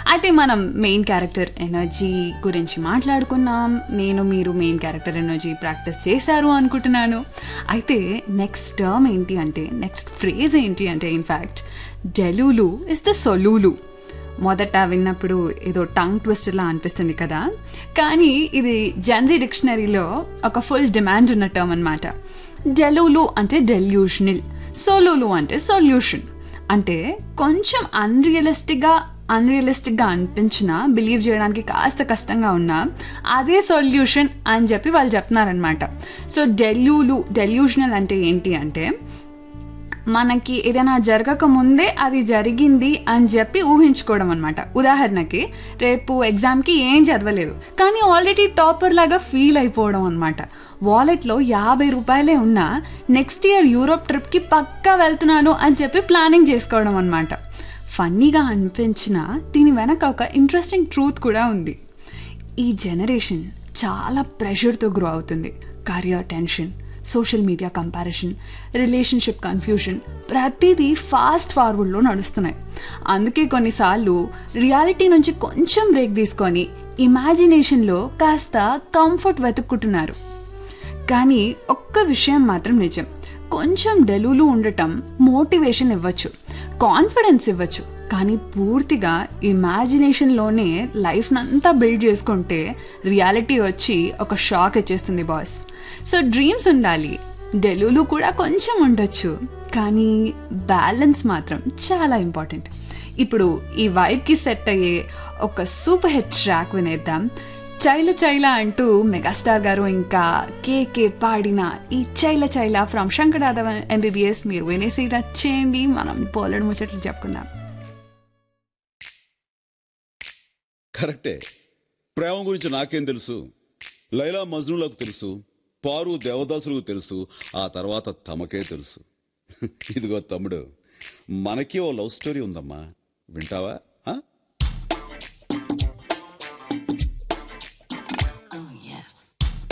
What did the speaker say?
అయితే మనం main character energy గురించి మాట్లాడుకున్నాం నేను మీరు మెయిన్ క్యారెక్టర్ ఎనర్జీ ప్రాక్టీస్ చేశారు అనుకుంటున్నాను అయితే నెక్స్ట్ టర్మ్ ఏంటి అంటే నెక్స్ట్ ఫ్రేజ్ ఏంటి అంటే in fact delulu is the solulu మొదట విన్నప్పుడు ఏదో టంగ్ ట్విస్టర్లా అనిపిస్తుంది కదా కానీ ఇది జన్జీ డిక్షనరీలో ఒక ఫుల్ డిమాండ్ ఉన్న టర్మ్ అనమాట డెలూలు అంటే డెల్యూషనల్ సోలూలు అంటే సొల్యూషన్ అంటే కొంచెం అన్రియలిస్టిక్గా అన్రియలిస్టిక్గా అనిపించినా బిలీవ్ చేయడానికి కాస్త కష్టంగా ఉన్నా అదే సొల్యూషన్ అని చెప్పి వాళ్ళు చెప్తున్నారనమాట సో డెల్యూలు డెల్యూషనల్ అంటే ఏంటి అంటే మనకి ఏదైనా జరగక ముందే అది జరిగింది అని చెప్పి ఊహించుకోవడం అనమాట ఉదాహరణకి రేపు ఎగ్జామ్కి ఏం చదవలేదు కానీ ఆల్రెడీ టాపర్ లాగా ఫీల్ అయిపోవడం అనమాట వాలెట్లో యాభై రూపాయలే ఉన్నా నెక్స్ట్ ఇయర్ యూరోప్ ట్రిప్కి పక్కా వెళ్తున్నాను అని చెప్పి ప్లానింగ్ చేసుకోవడం అనమాట ఫన్నీగా అనిపించిన దీని వెనక ఒక ఇంట్రెస్టింగ్ ట్రూత్ కూడా ఉంది ఈ జనరేషన్ చాలా ప్రెషర్తో గ్రో అవుతుంది career tension social media comparison relationship confusion ప్రతిదీ ఫాస్ట్ ఫార్వర్డ్లో నడుస్తున్నాయి అందుకే కొన్నిసార్లు రియాలిటీ నుంచి కొంచెం బ్రేక్ తీసుకొని ఇమాజినేషన్లో కాస్త కంఫర్ట్ వెతుక్కుంటున్నారు కానీ ఒక్క విషయం మాత్రం నిజం కొంచెం డెలులు ఉండటం మోటివేషన్ ఇవ్వచ్చు కాన్ఫిడెన్స్ ఇవ్వచ్చు కానీ పూర్తిగా ఇమాజినేషన్లోనే లైఫ్ అంతా బిల్డ్ చేసుకుంటే రియాలిటీ వచ్చి ఒక షాక్ ఇచ్చేస్తుంది బాస్ సో డ్రీమ్స్ ఉండాలి డెలులు కూడా కొంచెం ఉండొచ్చు కానీ బ్యాలెన్స్ మాత్రం చాలా ఇంపార్టెంట్ ఇప్పుడు ఈ వైబ్కి సెట్ అయ్యే ఒక సూపర్ హిట్ ట్రాక్ వినేద్దాం చైల చైల అంటూ మెగాస్టార్ గారు ఇంకా కేకే పాడిన ఈ చైల చైల ఫ్రమ్ శంకరాదవ ఎంబీబీఎస్ మీరు వినేసి చేయండి మనం పోలడు ముచ్చట్లు చెప్పుకుందాం కరెక్టే ప్రేమ గురించి నాకేం తెలుసు లైలా మజ్నులకు తెలుసు పారు దేవదాసులకు తెలుసు ఆ తర్వాత తమకే తెలుసు ఇదిగో తమ్ముడు మనకి ఓ లవ్ స్టోరీ ఉందమ్మా వింటావా